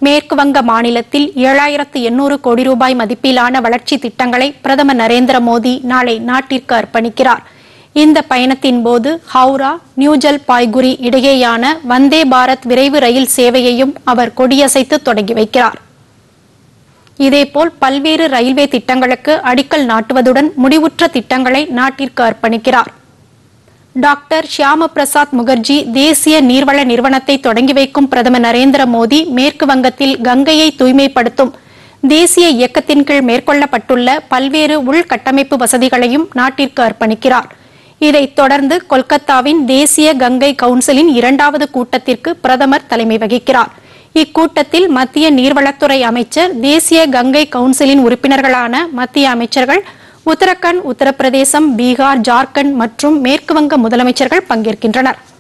மேற்கு வங்க மாநிலத்தில் ஏழாயிரத்து எண்ணூறு கோடி ரூபாய் மதிப்பிலான வளர்ச்சி திட்டங்களை பிரதமர் நரேந்திர மோடி நாளை நாட்டிற்கு அர்ப்பணிக்கிறார் இந்த பயணத்தின் போது ஹவுரா நியூஜல் பாய்குரி இடையேயான வந்தே பாரத் விரைவு ரயில் சேவையையும் அவர் கொடியசைத்து தொடங்கி வைக்கிறார் இதேபோல் பல்வேறு ரயில்வே திட்டங்களுக்கு அடிக்கல் நாட்டுவதுடன் முடிவுற்ற திட்டங்களை நாட்டிற்கு அர்ப்பணிக்கிறார் டாக்டர் ஷியாம பிரசாத் முகர்ஜி தேசிய நீர்வள நிறுவனத்தை தொடங்கி வைக்கும் பிரதமர் நரேந்திர மோடி மேற்கு வங்கத்தில் கங்கையை தூய்மைப்படுத்தும் தேசிய இயக்கத்தின் கீழ் மேற்கொள்ளப்பட்டுள்ள பல்வேறு உள்கட்டமைப்பு வசதிகளையும் நாட்டிற்கு அர்ப்பணிக்கிறார் இதைத் தொடர்ந்து கொல்கத்தாவின் தேசிய கங்கை கவுன்சிலின் இரண்டாவது கூட்டத்திற்கு பிரதமர் தலைமை வகிக்கிறார் இக்கூட்டத்தில் மத்திய நீர்வளத்துறை அமைச்சர் தேசிய கங்கை கவுன்சிலின் உறுப்பினர்களான மத்திய அமைச்சர்கள் உத்தரகண்ட் உத்தரப்பிரதேசம் பீகார் ஜார்க்கண்ட் மற்றும் மேற்குவங்க முதலமைச்சர்கள் பங்கேற்கின்றனர்